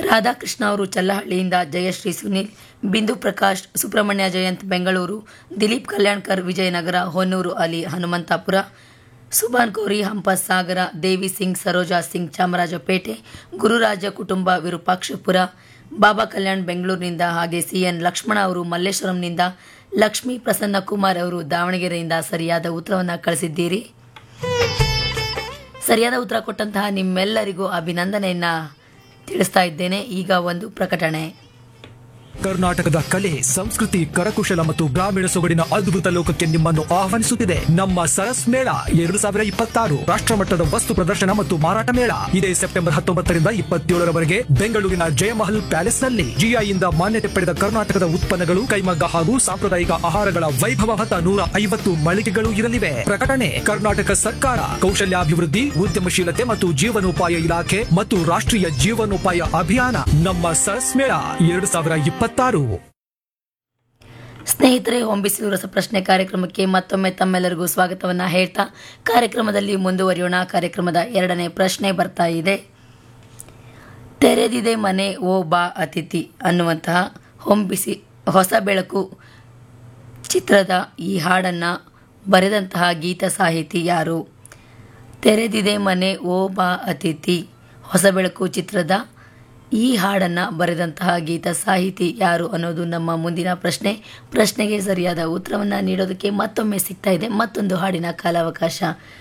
ರಾಧಾಕೃಷ್ಣ ಅವರು ಚಲ್ಲಹಳ್ಳಿಯಿಂದ ಜಯಶ್ರೀ ಸುನೀಲ್ ಬಿಂದು ಪ್ರಕಾಶ್ ಸುಬ್ರಹ್ಮಣ್ಯ ಜಯಂತ್ ಬೆಂಗಳೂರು ದಿಲೀಪ್ ಕಲ್ಯಾಣ್ಕರ್ ವಿಜಯನಗರ ಹೊನ್ನೂರು ಅಲಿ ಹನುಮಂತಾಪುರ ಸುಭಾನ್ ಕೋರಿ ಹಂಪಸ್ ಸಾಗರ ದೇವಿ ಸಿಂಗ್ ಸರೋಜಾ ಸಿಂಗ್ ಚಾಮರಾಜಪೇಟೆ ಗುರುರಾಜ ಕುಟುಂಬ ವಿರೂಪಾಕ್ಷಪುರ ಬಾಬಾ ಕಲ್ಯಾಣ್ ಬೆಂಗಳೂರಿನಿಂದ ಹಾಗೆ ಸಿ ಎನ್ ಲಕ್ಷ್ಮಣ ಅವರು ಮಲ್ಲೇಶ್ವರಂನಿಂದ ಲಕ್ಷ್ಮೀ ಪ್ರಸನ್ನ ಕುಮಾರ್ ಅವರು ದಾವಣಗೆರೆಯಿಂದ ಸರಿಯಾದ ಉತ್ತರವನ್ನು ಕಳಿಸಿದ್ದೀರಿ ಸರಿಯಾದ ಉತ್ತರ ಕೊಟ್ಟಂತಹ ನಿಮ್ಮೆಲ್ಲರಿಗೂ ಅಭಿನಂದನೆಯನ್ನ ತಿಳಿಸ್ತಾ ಇದ್ದೇನೆ ಈಗ ಒಂದು ಪ್ರಕಟಣೆ ಕರ್ನಾಟಕದ ಕಲೆ ಸಂಸ್ಕೃತಿ ಕರಕುಶಲ ಮತ್ತು ಗ್ರಾಮೀಣ ಸೊಗಡಿನ ಅದ್ಭುತ ಲೋಕಕ್ಕೆ ನಿಮ್ಮನ್ನು ಆಹ್ವಾನಿಸುತ್ತಿದೆ ನಮ್ಮ ಸರಸ್ ಮೇಳ ಎರಡು ಸಾವಿರ ಇಪ್ಪತ್ತಾರು ರಾಷ್ಟ್ರಮಟ್ಟದ ವಸ್ತು ಪ್ರದರ್ಶನ ಮತ್ತು ಮಾರಾಟ ಮೇಳ ಇದೇ ಸೆಪ್ಟೆಂಬರ್ ಹತ್ತೊಂಬತ್ತರಿಂದ ಇಪ್ಪತ್ತೇಳರವರೆಗೆ ಬೆಂಗಳೂರಿನ ಜಯಮಹಲ್ ಪ್ಯಾಲೇಸ್ ನಲ್ಲಿ ಜಿಐಯಿಂದ ಮಾನ್ಯತೆ ಪಡೆದ ಕರ್ನಾಟಕದ ಉತ್ಪನ್ನಗಳು ಕೈಮಗ್ಗ ಹಾಗೂ ಸಾಂಪ್ರದಾಯಿಕ ಆಹಾರಗಳ ವೈಭವ ಹೊತ್ತ ನೂರ ಐವತ್ತು ಮಳಿಗೆಗಳು ಇರಲಿವೆ ಪ್ರಕಟಣೆ ಕರ್ನಾಟಕ ಸರ್ಕಾರ ಕೌಶಲ್ಯಾಭಿವೃದ್ಧಿ ಉದ್ಯಮಶೀಲತೆ ಮತ್ತು ಜೀವನೋಪಾಯ ಇಲಾಖೆ ಮತ್ತು ರಾಷ್ಟ್ರೀಯ ಜೀವನೋಪಾಯ ಅಭಿಯಾನ ನಮ್ಮ ಸರಸ್ ಮೇಳ ಎರಡು ಸಾವಿರ ಇಪ್ಪತ್ತಾರು ಸ್ನೇಹಿತರೆ ಹೊಂಬಿಸಿಲು ರಸಪ್ರಶ್ನೆ ಕಾರ್ಯಕ್ರಮಕ್ಕೆ ಮತ್ತೊಮ್ಮೆ ತಮ್ಮೆಲ್ಲರಿಗೂ ಸ್ವಾಗತವನ್ನು ಹೇಳ್ತಾ ಕಾರ್ಯಕ್ರಮದಲ್ಲಿ ಮುಂದುವರಿಯೋಣ ಕಾರ್ಯಕ್ರಮದ ಎರಡನೇ ಪ್ರಶ್ನೆ ಬರ್ತಾ ಇದೆ ತೆರೆದಿದೆ ಮನೆ ಓ ಬಾ ಅತಿಥಿ ಅನ್ನುವಂತಹ ಹೊಂಬಿಸಿ ಹೊಸ ಬೆಳಕು ಚಿತ್ರದ ಈ ಹಾಡನ್ನು ಬರೆದಂತಹ ಗೀತ ಸಾಹಿತಿ ಯಾರು ತೆರೆದಿದೆ ಮನೆ ಓ ಬಾ ಅತಿಥಿ ಹೊಸ ಬೆಳಕು ಚಿತ್ರದ ಈ ಹಾಡನ್ನು ಬರೆದಂತಹ ಗೀತ ಸಾಹಿತಿ ಯಾರು ಅನ್ನೋದು ನಮ್ಮ ಮುಂದಿನ ಪ್ರಶ್ನೆ ಪ್ರಶ್ನೆಗೆ ಸರಿಯಾದ ಉತ್ತರವನ್ನು ನೀಡೋದಕ್ಕೆ ಮತ್ತೊಮ್ಮೆ ಸಿಗ್ತಾ ಇದೆ ಮತ್ತೊಂದು ಹಾಡಿನ ಕಾಲಾವಕಾಶ